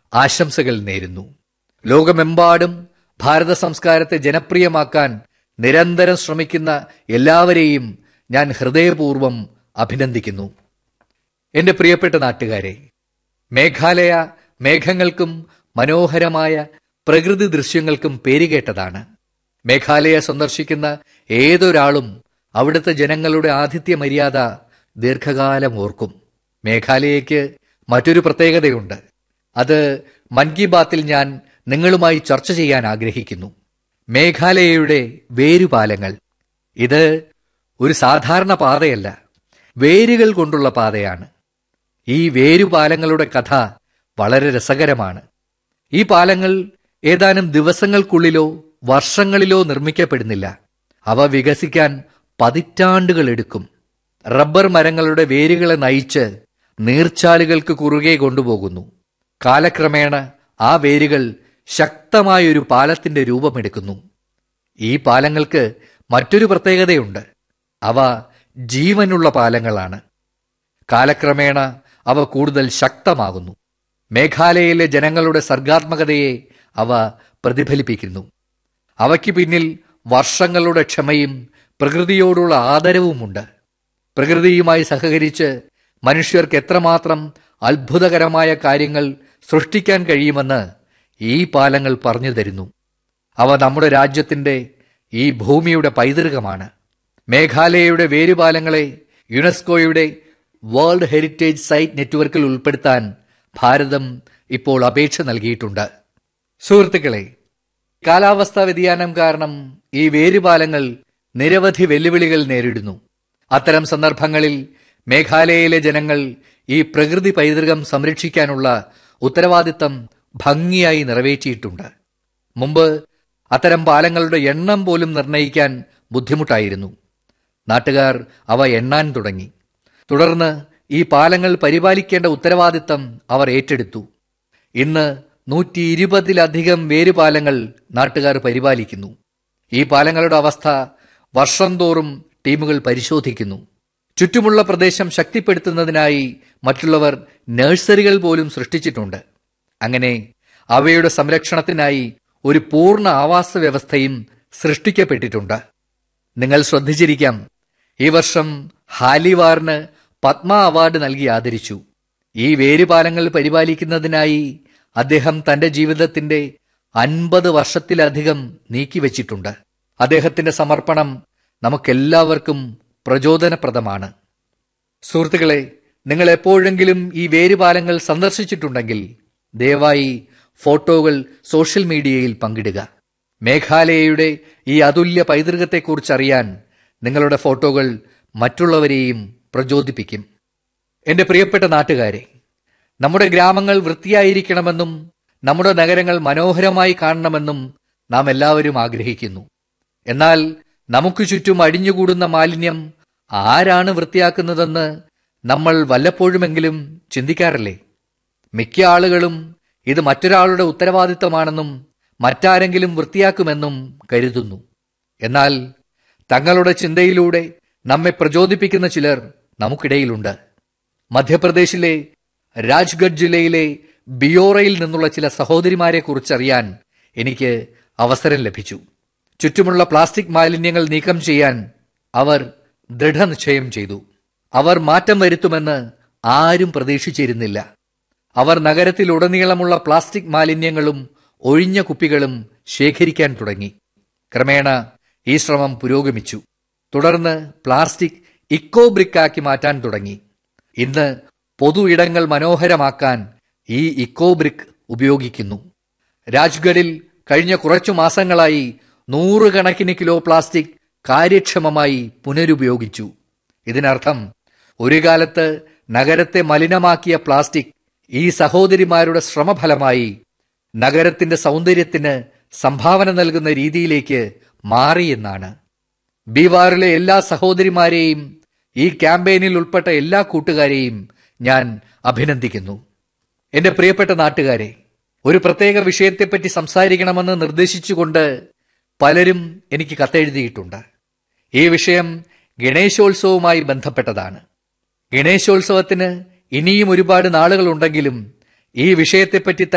ആശംസകൾ നേരുന്നു ലോകമെമ്പാടും ഭാരത സംസ്കാരത്തെ ജനപ്രിയമാക്കാൻ നിരന്തരം ശ്രമിക്കുന്ന എല്ലാവരെയും ഞാൻ ഹൃദയപൂർവ്വം അഭിനന്ദിക്കുന്നു എന്റെ പ്രിയപ്പെട്ട നാട്ടുകാരെ മേഘാലയ മേഘങ്ങൾക്കും മനോഹരമായ പ്രകൃതി ദൃശ്യങ്ങൾക്കും പേരുകേട്ടതാണ് മേഘാലയ സന്ദർശിക്കുന്ന ഏതൊരാളും അവിടുത്തെ ജനങ്ങളുടെ ആതിഥ്യ മര്യാദ ദീർഘകാലം ഓർക്കും മേഘാലയയ്ക്ക് മറ്റൊരു പ്രത്യേകതയുണ്ട് അത് മൻ കി ബാത്തിൽ ഞാൻ നിങ്ങളുമായി ചർച്ച ചെയ്യാൻ ആഗ്രഹിക്കുന്നു മേഘാലയയുടെ വേരുപാലങ്ങൾ ഇത് ഒരു സാധാരണ പാതയല്ല വേരുകൾ കൊണ്ടുള്ള പാതയാണ് ഈ വേരുപാലങ്ങളുടെ കഥ വളരെ രസകരമാണ് ഈ പാലങ്ങൾ ഏതാനും ദിവസങ്ങൾക്കുള്ളിലോ വർഷങ്ങളിലോ നിർമ്മിക്കപ്പെടുന്നില്ല അവ വികസിക്കാൻ പതിറ്റാണ്ടുകൾ എടുക്കും റബ്ബർ മരങ്ങളുടെ വേരുകളെ നയിച്ച് നീർച്ചാലുകൾക്ക് കുറുകെ കൊണ്ടുപോകുന്നു കാലക്രമേണ ആ വേരുകൾ ശക്തമായൊരു പാലത്തിന്റെ രൂപമെടുക്കുന്നു ഈ പാലങ്ങൾക്ക് മറ്റൊരു പ്രത്യേകതയുണ്ട് അവ ജീവനുള്ള പാലങ്ങളാണ് കാലക്രമേണ അവ കൂടുതൽ ശക്തമാകുന്നു മേഘാലയയിലെ ജനങ്ങളുടെ സർഗാത്മകതയെ അവ പ്രതിഫലിപ്പിക്കുന്നു അവയ്ക്ക് പിന്നിൽ വർഷങ്ങളുടെ ക്ഷമയും പ്രകൃതിയോടുള്ള ആദരവുമുണ്ട് പ്രകൃതിയുമായി സഹകരിച്ച് മനുഷ്യർക്ക് എത്രമാത്രം അത്ഭുതകരമായ കാര്യങ്ങൾ സൃഷ്ടിക്കാൻ കഴിയുമെന്ന് ഈ പാലങ്ങൾ പറഞ്ഞു തരുന്നു അവ നമ്മുടെ രാജ്യത്തിന്റെ ഈ ഭൂമിയുടെ പൈതൃകമാണ് മേഘാലയയുടെ വേരുപാലങ്ങളെ യുനെസ്കോയുടെ വേൾഡ് ഹെറിറ്റേജ് സൈറ്റ് നെറ്റ്വർക്കിൽ ഉൾപ്പെടുത്താൻ ഭാരതം ഇപ്പോൾ അപേക്ഷ നൽകിയിട്ടുണ്ട് സുഹൃത്തുക്കളെ കാലാവസ്ഥാ വ്യതിയാനം കാരണം ഈ വേരുപാലങ്ങൾ നിരവധി വെല്ലുവിളികൾ നേരിടുന്നു അത്തരം സന്ദർഭങ്ങളിൽ മേഘാലയയിലെ ജനങ്ങൾ ഈ പ്രകൃതി പൈതൃകം സംരക്ഷിക്കാനുള്ള ഉത്തരവാദിത്തം ഭംഗിയായി നിറവേറ്റിയിട്ടുണ്ട് മുമ്പ് അത്തരം പാലങ്ങളുടെ എണ്ണം പോലും നിർണ്ണയിക്കാൻ ബുദ്ധിമുട്ടായിരുന്നു നാട്ടുകാർ അവ എണ്ണാൻ തുടങ്ങി തുടർന്ന് ഈ പാലങ്ങൾ പരിപാലിക്കേണ്ട ഉത്തരവാദിത്തം അവർ ഏറ്റെടുത്തു ഇന്ന് നൂറ്റി ഇരുപതിലധികം വേരുപാലങ്ങൾ നാട്ടുകാർ പരിപാലിക്കുന്നു ഈ പാലങ്ങളുടെ അവസ്ഥ വർഷം തോറും ടീമുകൾ പരിശോധിക്കുന്നു ചുറ്റുമുള്ള പ്രദേശം ശക്തിപ്പെടുത്തുന്നതിനായി മറ്റുള്ളവർ നഴ്സറികൾ പോലും സൃഷ്ടിച്ചിട്ടുണ്ട് അങ്ങനെ അവയുടെ സംരക്ഷണത്തിനായി ഒരു പൂർണ്ണ ആവാസ വ്യവസ്ഥയും സൃഷ്ടിക്കപ്പെട്ടിട്ടുണ്ട് നിങ്ങൾ ശ്രദ്ധിച്ചിരിക്കാം ഈ വർഷം ഹാലിവാറിന് പത്മ അവാർഡ് നൽകി ആദരിച്ചു ഈ വേരുപാലങ്ങൾ പരിപാലിക്കുന്നതിനായി അദ്ദേഹം തന്റെ ജീവിതത്തിന്റെ അൻപത് വർഷത്തിലധികം നീക്കിവച്ചിട്ടുണ്ട് അദ്ദേഹത്തിന്റെ സമർപ്പണം നമുക്കെല്ലാവർക്കും പ്രചോദനപ്രദമാണ് സുഹൃത്തുക്കളെ നിങ്ങൾ എപ്പോഴെങ്കിലും ഈ വേരുപാലങ്ങൾ സന്ദർശിച്ചിട്ടുണ്ടെങ്കിൽ ദയവായി ഫോട്ടോകൾ സോഷ്യൽ മീഡിയയിൽ പങ്കിടുക മേഘാലയയുടെ ഈ അതുല്യ പൈതൃകത്തെക്കുറിച്ച് അറിയാൻ നിങ്ങളുടെ ഫോട്ടോകൾ മറ്റുള്ളവരെയും പ്രചോദിപ്പിക്കും എന്റെ പ്രിയപ്പെട്ട നാട്ടുകാരെ നമ്മുടെ ഗ്രാമങ്ങൾ വൃത്തിയായിരിക്കണമെന്നും നമ്മുടെ നഗരങ്ങൾ മനോഹരമായി കാണണമെന്നും നാം എല്ലാവരും ആഗ്രഹിക്കുന്നു എന്നാൽ നമുക്ക് ചുറ്റും അടിഞ്ഞുകൂടുന്ന മാലിന്യം ആരാണ് വൃത്തിയാക്കുന്നതെന്ന് നമ്മൾ വല്ലപ്പോഴുമെങ്കിലും ചിന്തിക്കാറില്ലേ മിക്ക ആളുകളും ഇത് മറ്റൊരാളുടെ ഉത്തരവാദിത്തമാണെന്നും മറ്റാരെങ്കിലും വൃത്തിയാക്കുമെന്നും കരുതുന്നു എന്നാൽ തങ്ങളുടെ ചിന്തയിലൂടെ നമ്മെ പ്രചോദിപ്പിക്കുന്ന ചിലർ നമുക്കിടയിലുണ്ട് മധ്യപ്രദേശിലെ രാജ്ഗഡ് ജില്ലയിലെ ബിയോറയിൽ നിന്നുള്ള ചില സഹോദരിമാരെ കുറിച്ചറിയാൻ എനിക്ക് അവസരം ലഭിച്ചു ചുറ്റുമുള്ള പ്ലാസ്റ്റിക് മാലിന്യങ്ങൾ നീക്കം ചെയ്യാൻ അവർ ദൃഢനിശ്ചയം ചെയ്തു അവർ മാറ്റം വരുത്തുമെന്ന് ആരും പ്രതീക്ഷിച്ചിരുന്നില്ല അവർ നഗരത്തിലുടനീളമുള്ള പ്ലാസ്റ്റിക് മാലിന്യങ്ങളും ഒഴിഞ്ഞ കുപ്പികളും ശേഖരിക്കാൻ തുടങ്ങി ക്രമേണ ഈ ശ്രമം പുരോഗമിച്ചു തുടർന്ന് പ്ലാസ്റ്റിക് ഇക്കോ ബ്രിക്കാക്കി മാറ്റാൻ തുടങ്ങി ഇന്ന് പൊതു ഇടങ്ങൾ മനോഹരമാക്കാൻ ഈ ഇക്കോ ബ്രിക്ക് ഉപയോഗിക്കുന്നു രാജ്ഗഡിൽ കഴിഞ്ഞ കുറച്ചു മാസങ്ങളായി നൂറുകണക്കിന് കിലോ പ്ലാസ്റ്റിക് കാര്യക്ഷമമായി പുനരുപയോഗിച്ചു ഇതിനർത്ഥം ഒരു കാലത്ത് നഗരത്തെ മലിനമാക്കിയ പ്ലാസ്റ്റിക് ഈ സഹോദരിമാരുടെ ശ്രമഫലമായി നഗരത്തിന്റെ സൗന്ദര്യത്തിന് സംഭാവന നൽകുന്ന രീതിയിലേക്ക് മാറിയെന്നാണ് ബീവാറിലെ എല്ലാ സഹോദരിമാരെയും ഈ ക്യാമ്പയിനിൽ ഉൾപ്പെട്ട എല്ലാ കൂട്ടുകാരെയും ഞാൻ അഭിനന്ദിക്കുന്നു എന്റെ പ്രിയപ്പെട്ട നാട്ടുകാരെ ഒരു പ്രത്യേക വിഷയത്തെപ്പറ്റി സംസാരിക്കണമെന്ന് നിർദ്ദേശിച്ചുകൊണ്ട് പലരും എനിക്ക് കത്തെഴുതിയിട്ടുണ്ട് ഈ വിഷയം ഗണേശോത്സവവുമായി ബന്ധപ്പെട്ടതാണ് ഗണേശോത്സവത്തിന് ഇനിയും ഒരുപാട് നാളുകളുണ്ടെങ്കിലും ഈ വിഷയത്തെപ്പറ്റി